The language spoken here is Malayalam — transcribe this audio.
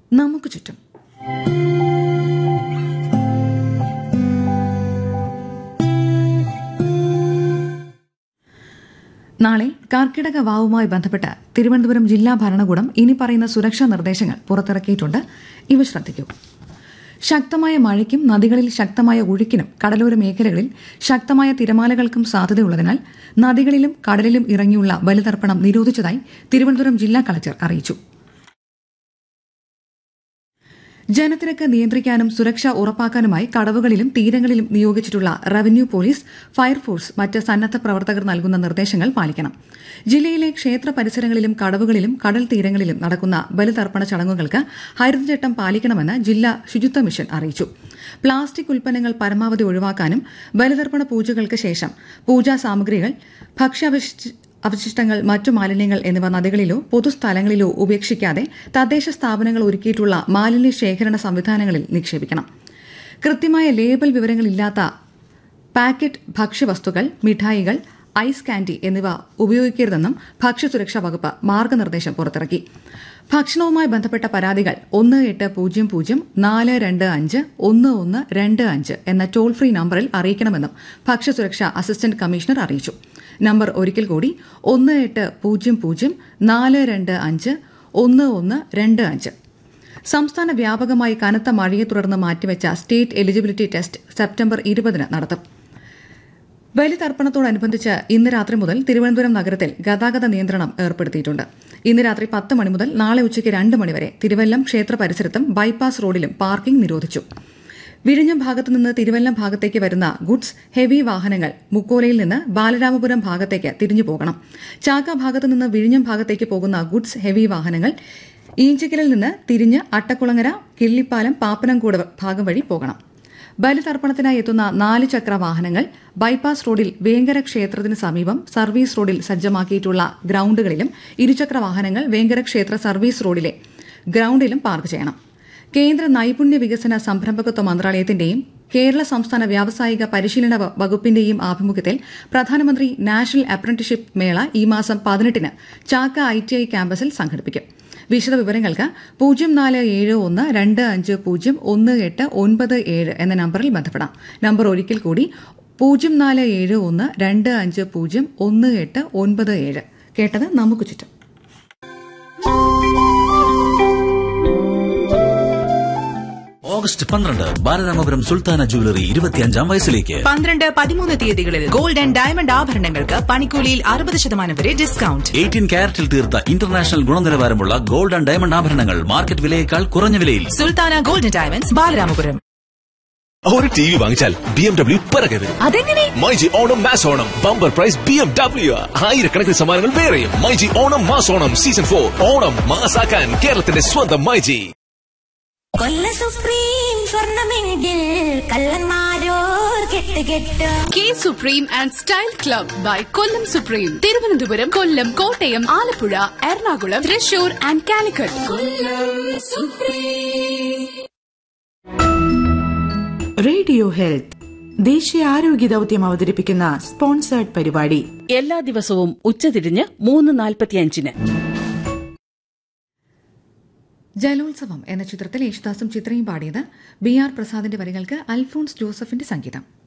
നമുക്ക് ചുറ്റും നാളെ കർക്കിടക വാവുമായി ബന്ധപ്പെട്ട് തിരുവനന്തപുരം ജില്ലാ ഭരണകൂടം ഇനി പറയുന്ന സുരക്ഷാ നിർദ്ദേശങ്ങൾ പുറത്തിറക്കിയിട്ടുണ്ട് ഇവ ശ്രദ്ധിക്കൂ ശക്തമായ മഴയ്ക്കും നദികളിൽ ശക്തമായ ഒഴുക്കിനും കടലോര മേഖലകളിൽ ശക്തമായ തിരമാലകൾക്കും സാധ്യതയുള്ളതിനാൽ നദികളിലും കടലിലും ഇറങ്ങിയുള്ള ബലിതർപ്പണം നിരോധിച്ചതായി തിരുവനന്തപുരം ജില്ലാ കളക്ടർ അറിയിച്ചു ജനത്തിരക്ക് നിയന്ത്രിക്കാനും സുരക്ഷ ഉറപ്പാക്കാനുമായി കടവുകളിലും തീരങ്ങളിലും നിയോഗിച്ചിട്ടുള്ള റവന്യൂ പോലീസ് ഫയർഫോഴ്സ് മറ്റ് സന്നദ്ധ പ്രവർത്തകർ നൽകുന്ന നിർദ്ദേശങ്ങൾ പാലിക്കണം ജില്ലയിലെ ക്ഷേത്ര പരിസരങ്ങളിലും കടവുകളിലും കടൽ തീരങ്ങളിലും നടക്കുന്ന ബലിതർപ്പണ ചടങ്ങുകൾക്ക് ഹരിതചട്ടം പാലിക്കണമെന്ന് ജില്ലാ ശുചിത്വ മിഷൻ അറിയിച്ചു പ്ലാസ്റ്റിക് ഉൽപ്പന്നങ്ങൾ പരമാവധി ഒഴിവാക്കാനും ബലിതർപ്പണ പൂജകൾക്ക് ശേഷം പൂജാ സാമഗ്രികൾ ഭക്ഷ്യാവശിഷ്ട അവശിഷ്ടങ്ങൾ മറ്റു മാലിന്യങ്ങൾ എന്നിവ നദികളിലോ പൊതുസ്ഥലങ്ങളിലോ ഉപേക്ഷിക്കാതെ തദ്ദേശ സ്ഥാപനങ്ങൾ ഒരുക്കിയിട്ടുള്ള മാലിന്യ ശേഖരണ സംവിധാനങ്ങളിൽ നിക്ഷേപിക്കണം കൃത്യമായ ലേബൽ വിവരങ്ങളില്ലാത്ത പാക്കറ്റ് ഭക്ഷ്യവസ്തുക്കൾ മിഠായികൾ ഐസ് കാൻഡി എന്നിവ ഉപയോഗിക്കരുതെന്നും ഭക്ഷ്യസുരക്ഷാ വകുപ്പ് മാർഗനിർദ്ദേശം പുറത്തിറക്കി ഭക്ഷണവുമായി ബന്ധപ്പെട്ട പരാതികൾ ഒന്ന് എട്ട് പൂജ്യം പൂജ്യം നാല് രണ്ട് അഞ്ച് ഒന്ന് ഒന്ന് രണ്ട് അഞ്ച് എന്ന ടോൾ ഫ്രീ നമ്പറിൽ അറിയിക്കണമെന്നും ഭക്ഷ്യസുരക്ഷാ അസിസ്റ്റന്റ് കമ്മീഷണർ അറിയിച്ചു നമ്പർ ഒരിക്കൽ കൂടി ഒന്ന് എട്ട് പൂജ്യം പൂജ്യം നാല് രണ്ട് അഞ്ച് ഒന്ന് ഒന്ന് രണ്ട് അഞ്ച് സംസ്ഥാന വ്യാപകമായി കനത്ത മഴയെ തുടർന്ന് മാറ്റിവെച്ച സ്റ്റേറ്റ് എലിജിബിലിറ്റി ടെസ്റ്റ് സെപ്റ്റംബർ ഇരുപതിന് നടത്തും ബലിതർപ്പണത്തോടനുബന്ധിച്ച് ഇന്ന് രാത്രി മുതൽ തിരുവനന്തപുരം നഗരത്തിൽ ഗതാഗത നിയന്ത്രണം ഏർപ്പെടുത്തിയിട്ടുണ്ട് ഇന്ന് രാത്രി പത്ത് മണി മുതൽ നാളെ ഉച്ചയ്ക്ക് രണ്ട് മണിവരെ തിരുവല്ലം ക്ഷേത്ര പരിസരത്തും ബൈപ്പാസ് റോഡിലും പാർക്കിംഗ് നിരോധിച്ചു വിഴിഞ്ഞം ഭാഗത്തു നിന്ന് തിരുവല്ലം ഭാഗത്തേക്ക് വരുന്ന ഗുഡ്സ് ഹെവി വാഹനങ്ങൾ മുക്കോലയിൽ നിന്ന് ബാലരാമപുരം ഭാഗത്തേക്ക് തിരിഞ്ഞു പോകണം ചാക്ക ഭാഗത്തു നിന്ന് വിഴിഞ്ഞം ഭാഗത്തേക്ക് പോകുന്ന ഗുഡ്സ് ഹെവി വാഹനങ്ങൾ ഈഞ്ചക്കലിൽ നിന്ന് തിരിഞ്ഞ് അട്ടക്കുളങ്ങര കിള്ളിപ്പാലം പാപ്പനംകൂട് ഭാഗം വഴി പോകണം ബലിതർപ്പണത്തിനായി എത്തുന്ന നാല് ചക്ര വാഹനങ്ങൾ ബൈപ്പാസ് റോഡിൽ വേങ്കര ക്ഷേത്രത്തിന് സമീപം സർവീസ് റോഡിൽ സജ്ജമാക്കിയിട്ടുള്ള ഗ്രൌണ്ടുകളിലും ഇരുചക്ര വാഹനങ്ങൾ വേങ്കര ക്ഷേത്ര സർവീസ് റോഡിലെ ഗ്രൌണ്ടിലും പാർക്ക് ചെയ്യണം കേന്ദ്ര നൈപുണ്യ വികസന സംരംഭകത്വ മന്ത്രാലയത്തിന്റെയും കേരള സംസ്ഥാന വ്യാവസായിക പരിശീലന വകുപ്പിന്റെയും ആഭിമുഖ്യത്തിൽ പ്രധാനമന്ത്രി നാഷണൽ അപ്രന്റീഷിപ്പ് മേള ഈ മാസം പതിനെട്ടിന് ചാക്ക ഐ ടി ഐ ക്യാമ്പസിൽ സംഘടിപ്പിക്കും വിശദ വിവരങ്ങൾക്ക് പൂജ്യം നാല് ഏഴ് ഒന്ന് രണ്ട് അഞ്ച് പൂജ്യം ഒന്ന് എട്ട് ഒൻപത് ഏഴ് എന്ന നമ്പറിൽ ബന്ധപ്പെടാം നമ്പർ ഒരിക്കൽ കൂടി പൂജ്യം നാല് ഏഴ് ഒന്ന് രണ്ട് അഞ്ച് പൂജ്യം ഒന്ന് എട്ട് ഒൻപത് ഏഴ് കേട്ടത് നമുക്ക് ചുറ്റും ഓഗസ്റ്റ് പന്ത്രണ്ട് ബാലരാമപുരം സുൽത്താന ജുവലറി ഇരുപത്തിയഞ്ചാം വയസ്സിലേക്ക് പന്ത്രണ്ട് പതിമൂന്ന് തീയതികളിൽ ഗോൾഡ് ആൻഡ് ഡയമണ്ട് ആഭരണങ്ങൾക്ക് പണിക്കൂലിയിൽ അറുപത് ശതമാനം വരെ ഡിസ്കൗണ്ട് എയ്റ്റീൻ ക്യാരറ്റിൽ തീർത്ത ഇന്റർനാഷണൽ ഗുണനിലവാരമുള്ള ഗോൾഡ് ആൻഡ് ഡയമണ്ട് ആഭരണങ്ങൾ മാർക്കറ്റ് വിലയേക്കാൾ കുറഞ്ഞ വിലയിൽ സുൽത്താന ഗോൾഡ് ഡയമണ്ട്സ് ബാലരാമപുരം ഒരു ടി വി വാങ്ങിച്ചാൽ ബി എം ഡബ്ല്യു പിറകെ വരും അതെങ്ങനെ myG Onam mass Onam bumper prize B M W ആയിരക്കണക്കിന് സമ്മാനങ്ങൾ വേറെയും myG Onam mass Onam season four Onam മാസാക്കാൻ കേരളത്തിന്റെ സ്വന്തം മൈജി കൊല്ല സുപ്രീം സ്വർണമെങ്കിൽ കള്ളന്മാരോർ കെട്ട് കെട്ട് കെ supreme and style club by Kollam supreme Thiruvananthapuram Kollam Kottayam Alappuzha Ernakulam Thrissur and Calicut radio health ദേശീയ ആരോഗ്യ ദൌത്യം അവതരിപ്പിക്കുന്ന സ്പോൺസേർഡ് പരിപാടി എല്ലാ ദിവസവും ഉച്ചതിരിഞ്ഞ് മൂന്ന് നാൽപ്പത്തിയഞ്ചിന് ജലോത്സവം എന്ന ചിത്രത്തിൽ യേശുദാസും ചിത്രയും പാടിയത് ബി ആർ പ്രസാദിന്റെ വരികൾക്ക് അൽഫോൺസ് ജോസഫിന്റെ സംഗീതം